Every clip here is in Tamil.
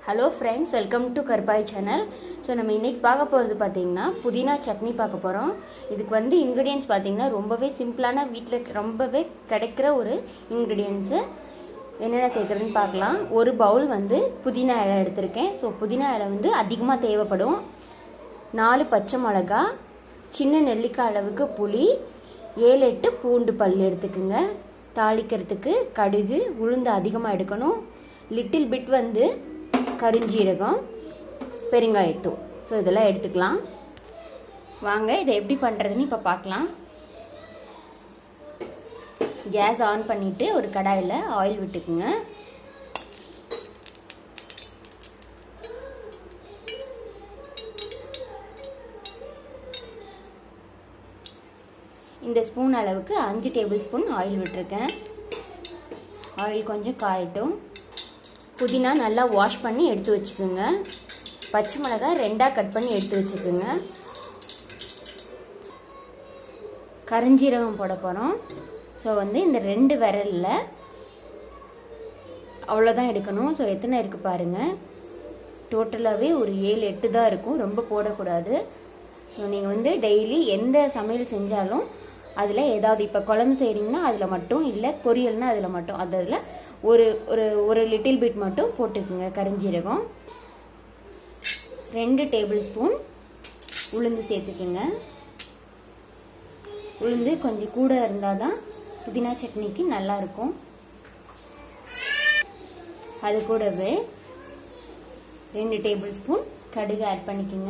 hello friends welcome to Karuppai channel so நம்ம இன்னைக்கு பார்க்க போகிறது பார்த்தீங்கன்னா புதினா சட்னி பார்க்க போகிறோம் இதுக்கு வந்து இன்க்ரீடியன்ஸ் பார்த்தீங்கன்னா ரொம்பவே சிம்பிளான வீட்டில் ரொம்பவே கிடைக்கிற ஒரு இன்க்ரீடியன்ஸு என்னென்ன சேர்க்குறதுன்னு பார்க்கலாம் ஒரு பவுல் வந்து புதினா இலை எடுத்திருக்கேன் ஸோ புதினா இலை வந்து அதிகமாக தேவைப்படும் நாலு பச்சை மிளகா சின்ன நெல்லிக்காய் அளவுக்கு புளி ஏழு எட்டு பூண்டு பல் எடுத்துக்குங்க தாளிக்கிறதுக்கு கடுகு உளுந்து அதிகமாக எடுக்கணும் லிட்டில் பிட் வந்து கருஞ்சீரகம் பெருங்காயத்தூள் ஸோ இதெல்லாம் எடுத்துக்கலாம் வாங்க இதை எப்படி பண்ணுறதுன்னு இப்போ பார்க்கலாம் கேஸ் ஆன் பண்ணிவிட்டு ஒரு கடாயில் ஆயில் விட்டுக்குங்க இந்த ஸ்பூன் அளவுக்கு அஞ்சு டேபிள் ஸ்பூன் ஆயில் விட்டுருக்கேன் ஆயில் கொஞ்சம் காயட்டும் புதினா நல்லா வாஷ் பண்ணி எடுத்து வச்சுக்கோங்க பச்சை மிளகாய் ரெண்டாக கட் பண்ணி எடுத்து வச்சுக்கோங்க கரிஞ்சீரகம் போட போகிறோம் ஸோ வந்து இந்த ரெண்டு விரலில் அவ்வளோதான் எடுக்கணும் ஸோ எத்தனை இருக்குது பாருங்கள் டோட்டலாகவே ஒரு ஏழு எட்டு தான் இருக்கும் ரொம்ப போடக்கூடாது ஸோ நீங்கள் வந்து டெய்லி எந்த சமையல் செஞ்சாலும் அதில் ஏதாவது இப்போ குழம்பு செய்கிறீங்கன்னா அதில் மட்டும் இல்லை பொரியல்னா அதில் மட்டும் அதில் ஒரு ஒரு ஒரு லிட்டில் பிட் மட்டும் போட்டுக்குங்க கரிஞ்சீரகம் ரெண்டு டேபிள் ஸ்பூன் உளுந்து சேர்த்துக்குங்க உளுந்து கொஞ்சம் கூட இருந்தால் தான் புதினா சட்னிக்கு நல்லா இருக்கும் அது கூடவே ரெண்டு டேபிள் ஸ்பூன் கடுகு ஆட் பண்ணிக்கோங்க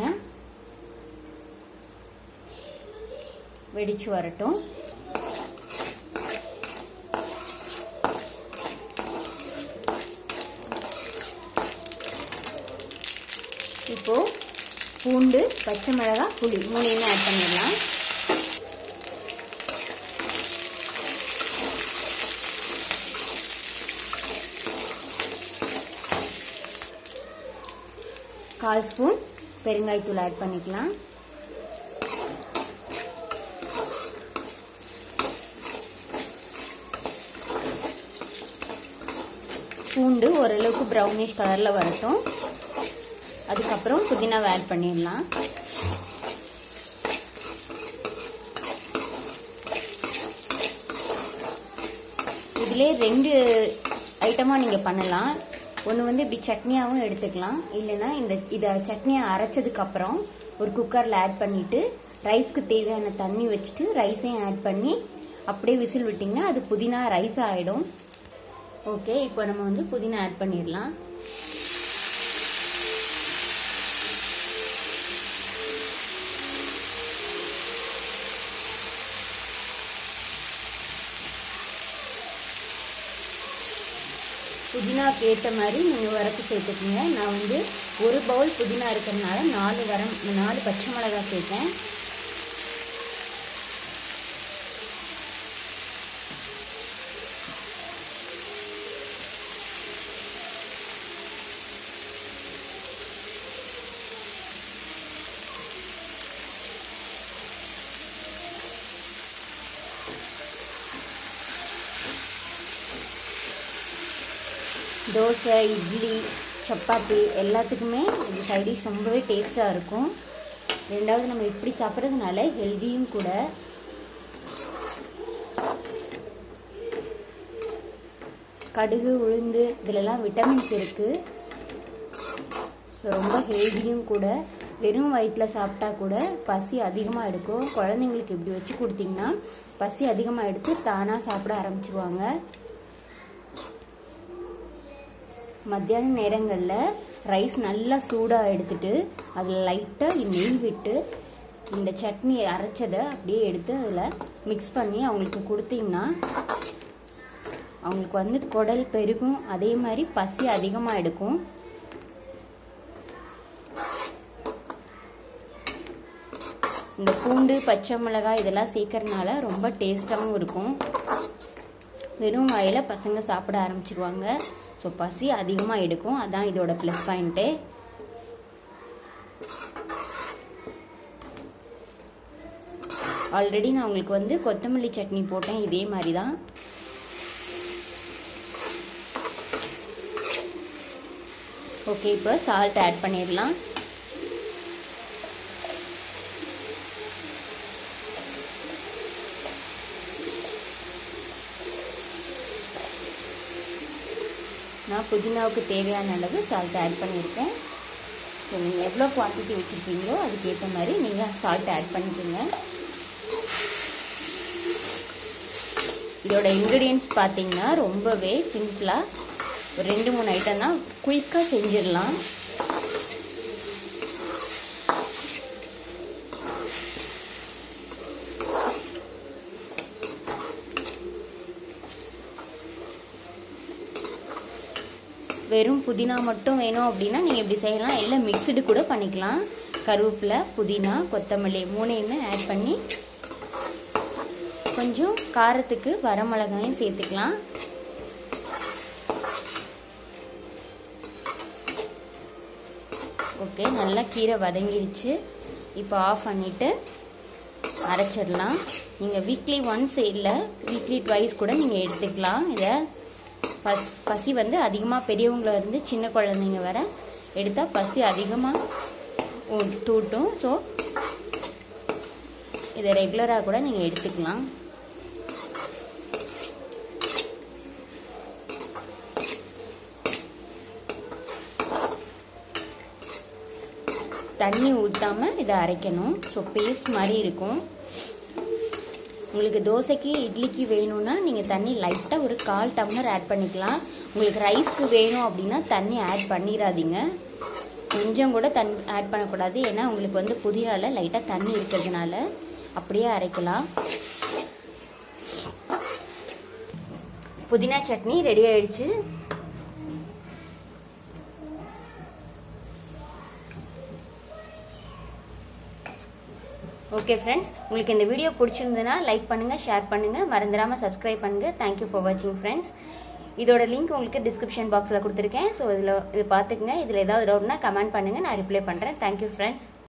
வெடிச்சு வரட்டும் இப்போ பூண்டு பச்சை மிளகாய் புளி மூணையுமே ஆட் பண்ணிடலாம் கால் ஸ்பூன் பெருங்காயத்தூள் ஆட் பண்ணிக்கலாம் பூண்டு ஓரளவுக்கு ப்ரௌனிஷ் கலரில் வரட்டும் அதுக்கப்புறம் புதினாவை ஆட் பண்ணிடலாம் இதிலே ரெண்டு ஐட்டமாக நீங்கள் பண்ணலாம் ஒன்று வந்து இப்படி சட்னியாகவும் எடுத்துக்கலாம் இல்லைன்னா இந்த இதை சட்னியை அரைச்சதுக்கப்புறம் ஒரு குக்கரில் ஆட் பண்ணிவிட்டு ரைஸ்க்கு தேவையான தண்ணி வச்சுட்டு ரைஸையும் ஆட் பண்ணி அப்படியே விசில் விட்டிங்கன்னா அது புதினா ரைஸ் ஆகிடும் ஓகே இப்போ நம்ம வந்து புதினா ஆட் பண்ணிடலாம் புதினாக்கு ஏற்ற மாதிரி நீங்கள் வரப்பு சேர்த்துக்குங்க நான் வந்து ஒரு பவுல் புதினா இருக்கிறதுனால நாலு வரம் நாலு பச்சை மிளகாய் சேர்த்தேன் தோசை இட்லி சப்பாத்தி எல்லாத்துக்குமே இந்த சைடிஷ் ரொம்பவே டேஸ்ட்டாக இருக்கும் ரெண்டாவது நம்ம இப்படி சாப்பிட்றதுனால ஹெல்தியும் கூட கடுகு உளுந்து இதிலெல்லாம் விட்டமின்ஸ் இருக்குது ஸோ ரொம்ப ஹெல்தியும் கூட வெறும் வயிற்றில் சாப்பிட்டா கூட பசி அதிகமாக எடுக்கும் குழந்தைங்களுக்கு இப்படி வச்சு கொடுத்தீங்கன்னா பசி அதிகமாக எடுத்து தானாக சாப்பிட ஆரம்பிச்சிருவாங்க மத்தியான நேரங்களில் ரைஸ் நல்லா சூடாக எடுத்துட்டு அதில் லைட்டாக நெய் விட்டு இந்த சட்னி அரைச்சதை அப்படியே எடுத்து அதில் மிக்ஸ் பண்ணி அவங்களுக்கு கொடுத்தீங்கன்னா அவங்களுக்கு வந்து குடல் பெருகும் அதே மாதிரி பசி அதிகமாக எடுக்கும் இந்த பூண்டு பச்சை மிளகாய் இதெல்லாம் சேர்க்கறதுனால ரொம்ப டேஸ்ட்டாகவும் இருக்கும் வெறும் வாயில் பசங்க சாப்பிட ஆரம்பிச்சிருவாங்க ஸோ பசி அதிகமாக எடுக்கும் அதான் இதோட ப்ளஸ் பாயிண்ட்டு ஆல்ரெடி நான் உங்களுக்கு வந்து கொத்தமல்லி சட்னி போட்டேன் இதே மாதிரி தான் ஓகே இப்போ சால்ட் ஆட் பண்ணிடலாம் நான் புதினாவுக்கு தேவையான அளவு சால்ட் ஆட் பண்ணியிருக்கேன் ஸோ நீங்கள் எவ்வளோ குவான்டிட்டி வச்சுருக்கீங்களோ அதுக்கேற்ற மாதிரி நீங்கள் சால்ட் ஆட் பண்ணிக்கோங்க இதோட இன்க்ரீடியன்ஸ் பார்த்தீங்கன்னா ரொம்பவே சிம்பிளாக ஒரு ரெண்டு மூணு ஐட்டம் தான் குயிக்காக செஞ்சிடலாம் வெறும் புதினா மட்டும் வேணும் அப்படின்னா நீங்கள் இப்படி செய்யலாம் இல்லை மிக்சடு கூட பண்ணிக்கலாம் கருவேப்பிலை புதினா கொத்தமல்லி மூணையுமே ஆட் பண்ணி கொஞ்சம் காரத்துக்கு வரமிளகாயும் சேர்த்துக்கலாம் ஓகே நல்லா கீரை வதங்கிடுச்சு இப்போ ஆஃப் பண்ணிவிட்டு அரைச்சிடலாம் நீங்கள் வீக்லி ஒன்ஸ் இல்லை வீக்லி ட்வைஸ் கூட நீங்கள் எடுத்துக்கலாம் இதை பஸ் பசி வந்து அதிகமாக பெரியவங்கள இருந்து சின்ன குழந்தைங்க வர எடுத்தால் பசி அதிகமாக தூட்டும் ஸோ இதை ரெகுலராக கூட நீங்கள் எடுத்துக்கலாம் தண்ணி ஊற்றாமல் இதை அரைக்கணும் ஸோ பேஸ்ட் மாதிரி இருக்கும் உங்களுக்கு தோசைக்கு இட்லிக்கு வேணும்னா நீங்கள் தண்ணி லைட்டாக ஒரு கால் டம்ளர் ஆட் பண்ணிக்கலாம் உங்களுக்கு ரைஸ்க்கு வேணும் அப்படின்னா தண்ணி ஆட் பண்ணிடாதீங்க கொஞ்சம் கூட தண்ணி ஆட் பண்ணக்கூடாது ஏன்னா உங்களுக்கு வந்து புதினால லைட்டாக தண்ணி இருக்கிறதுனால அப்படியே அரைக்கலாம் புதினா சட்னி ரெடி ஆயிடுச்சு ஓகே ஃப்ரெண்ட்ஸ் உங்களுக்கு இந்த வீடியோ பிடிச்சிருந்ததுன்னா லைக் பண்ணுங்கள் ஷேர் பண்ணுங்கள் மறந்துடாமல் சப்ஸ்கிரைப் பண்ணுங்கள் தேங்க்யூ ஃபார் வாட்சிங் ஃப்ரெண்ட்ஸ் இதோட லிங்க் உங்களுக்கு டிஸ்கிரிப்ஷன் பாக்ஸில் கொடுத்துருக்கேன் ஸோ இதில் இது பார்த்துக்குங்க இதில் ஏதாவது டவுட்னா கமெண்ட் பண்ணுங்கள் நான் ரிப்ளை பண்ணுறேன் தேங்க்யூ ஃப்ரெண்ட்ஸ்